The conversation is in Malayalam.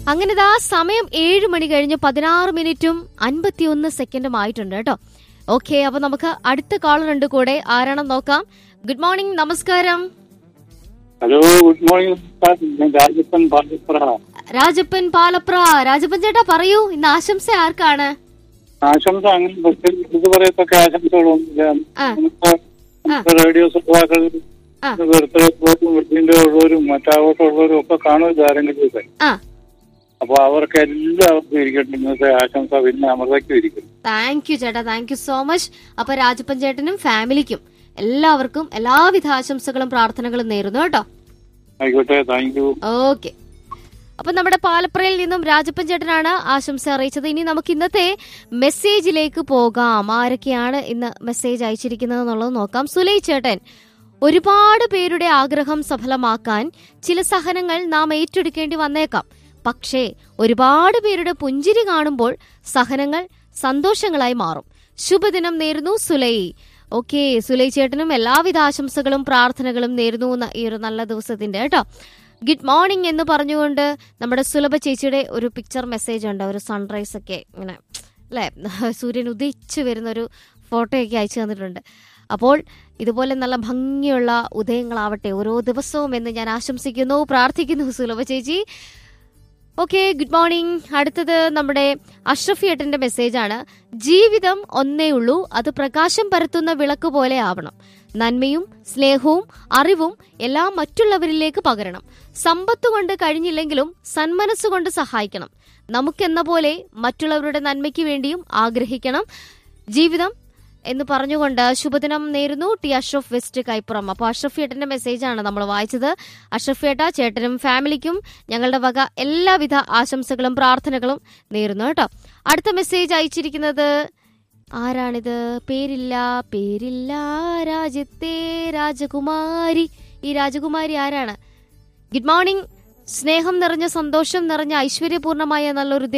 അങ്ങനെ ഇതാ സമയം ഏഴ് മണി കഴിഞ്ഞ് പതിനാറ് മിനിറ്റും അൻപത്തിയൊന്ന് സെക്കൻഡും ആയിട്ടുണ്ട് കേട്ടോ ഓക്കെ അപ്പൊ നമുക്ക് അടുത്ത കോളർ ഉണ്ട് കൂടെ ആരാണെന്ന് നോക്കാം ഗുഡ് മോർണിംഗ് നമസ്കാരം ഹലോ ഗുഡ് മോർണിംഗ് സാർ ഞാൻ രാജപ്പൻ പാലപ്പുറ രാജപ്പൻ പാലപ്ര രാജപ്പൻ ചേട്ടാ പറയൂ ഇന്ന് ആശംസ ആർക്കാണ് ആശംസ അങ്ങനെ പ്രത്യേകിച്ച് ഇത് പറയത്തൊക്കെ ആശംസകളൊന്നുമില്ല ആ. നമുക്ക് നമുക്ക് റേഡിയോ ശ്രോതാക്കൾ ആ. ബർത്ത്ഡേ ഉള്ളവരും വീട്ടിന്റെ ഉള്ളവരും മറ്റാവട്ടുള്ളവരും ഒക്കെ കാണുമല്ലോ ആരെങ്കിലും ഒക്കെ ആ അപ്പൊ അവർക്ക് എല്ലാവർക്കും ഇരിക്കട്ടെ ഇന്നത്തെ ആശംസ പിന്നെ അമൃതയ്ക്കും ഇരിക്കും താങ്ക് യു ചേട്ടാ താങ്ക് യു സോ മച്ച് അപ്പൊ രാജപ്പൻ ചേട്ടനും ഫാമിലിക്കും എല്ലാവർക്കും എല്ലാവിധ ആശംസകളും പ്രാർത്ഥനകളും നേരുന്നു കേട്ടോ ആയിക്കോട്ടെ താങ്ക് യു ഓക്കെ അപ്പൊ നമ്മുടെ പാലപ്പുറയിൽ നിന്നും രാജപ്പൻ ചേട്ടനാണ് ആശംസ അറിയിച്ചത് ഇനി നമുക്ക് ഇന്നത്തെ മെസ്സേജിലേക്ക് പോകാം ആരൊക്കെയാണ് ഇന്ന് മെസ്സേജ് അയച്ചിരിക്കുന്നത് എന്നുള്ളത് നോക്കാം സുലൈ ചേട്ടൻ ഒരുപാട് പേരുടെ ആഗ്രഹം സഫലമാക്കാൻ ചില സഹനങ്ങൾ നാം ഏറ്റെടുക്കേണ്ടി വന്നേക്കാം പക്ഷേ ഒരുപാട് പേരുടെ പുഞ്ചിരി കാണുമ്പോൾ സഹനങ്ങൾ സന്തോഷങ്ങളായി മാറും ശുഭദിനം നേരുന്നു സുലൈ ഓക്കെ സുലൈ ചേട്ടനും എല്ലാവിധ ആശംസകളും പ്രാർത്ഥനകളും നേരുന്നു എന്ന ഈ ഒരു നല്ല ദിവസത്തിന്റെ കേട്ടോ ഗുഡ് മോർണിംഗ് എന്ന് പറഞ്ഞുകൊണ്ട് നമ്മുടെ സുലഭ ചേച്ചിയുടെ ഒരു പിക്ചർ മെസ്സേജ് ഉണ്ട് ഒരു സൺറൈസ് ഒക്കെ ഇങ്ങനെ അല്ലേ സൂര്യൻ ഉദിച്ചു വരുന്ന ഒരു ഫോട്ടോയൊക്കെ അയച്ചു തന്നിട്ടുണ്ട് അപ്പോൾ ഇതുപോലെ നല്ല ഭംഗിയുള്ള ഉദയങ്ങളാവട്ടെ ഓരോ ദിവസവും എന്ന് ഞാൻ ആശംസിക്കുന്നു പ്രാർത്ഥിക്കുന്നു സുലഭ ചേച്ചി ഓക്കെ ഗുഡ് മോർണിംഗ് അടുത്തത് നമ്മുടെ അഷ്റഫി ഏട്ടന്റെ മെസ്സേജാണ് ജീവിതം ഒന്നേ ഉള്ളൂ അത് പ്രകാശം പരത്തുന്ന വിളക്ക് പോലെ ആവണം നന്മയും സ്നേഹവും അറിവും എല്ലാം മറ്റുള്ളവരിലേക്ക് പകരണം സമ്പത്ത് കൊണ്ട് കഴിഞ്ഞില്ലെങ്കിലും സന്മനസ്സുകൊണ്ട് സഹായിക്കണം നമുക്കെന്ന പോലെ മറ്റുള്ളവരുടെ നന്മയ്ക്ക് വേണ്ടിയും ആഗ്രഹിക്കണം ജീവിതം എന്ന് പറഞ്ഞുകൊണ്ട് ശുഭദിനം നേരുന്നു ടി അഷ്റഫ് വെസ്റ്റ് കൈപ്പുറം അപ്പോൾ അഷ്റഫ് ഏട്ടന്റെ മെസ്സേജാണ് നമ്മൾ വായിച്ചത് അഷ്റഫ് ഏട്ട ചേട്ടനും ഫാമിലിക്കും ഞങ്ങളുടെ വക എല്ലാവിധ ആശംസകളും പ്രാർത്ഥനകളും നേരുന്നു കേട്ടോ അടുത്ത മെസ്സേജ് അയച്ചിരിക്കുന്നത് ആരാണിത് പേരില്ല പേരില്ല രാജ്യത്തെ രാജകുമാരി ഈ രാജകുമാരി ആരാണ് ഗുഡ് മോർണിംഗ് സ്നേഹം നിറഞ്ഞ സന്തോഷം നിറഞ്ഞ ഐശ്വര്യപൂർണമായ നല്ലൊരു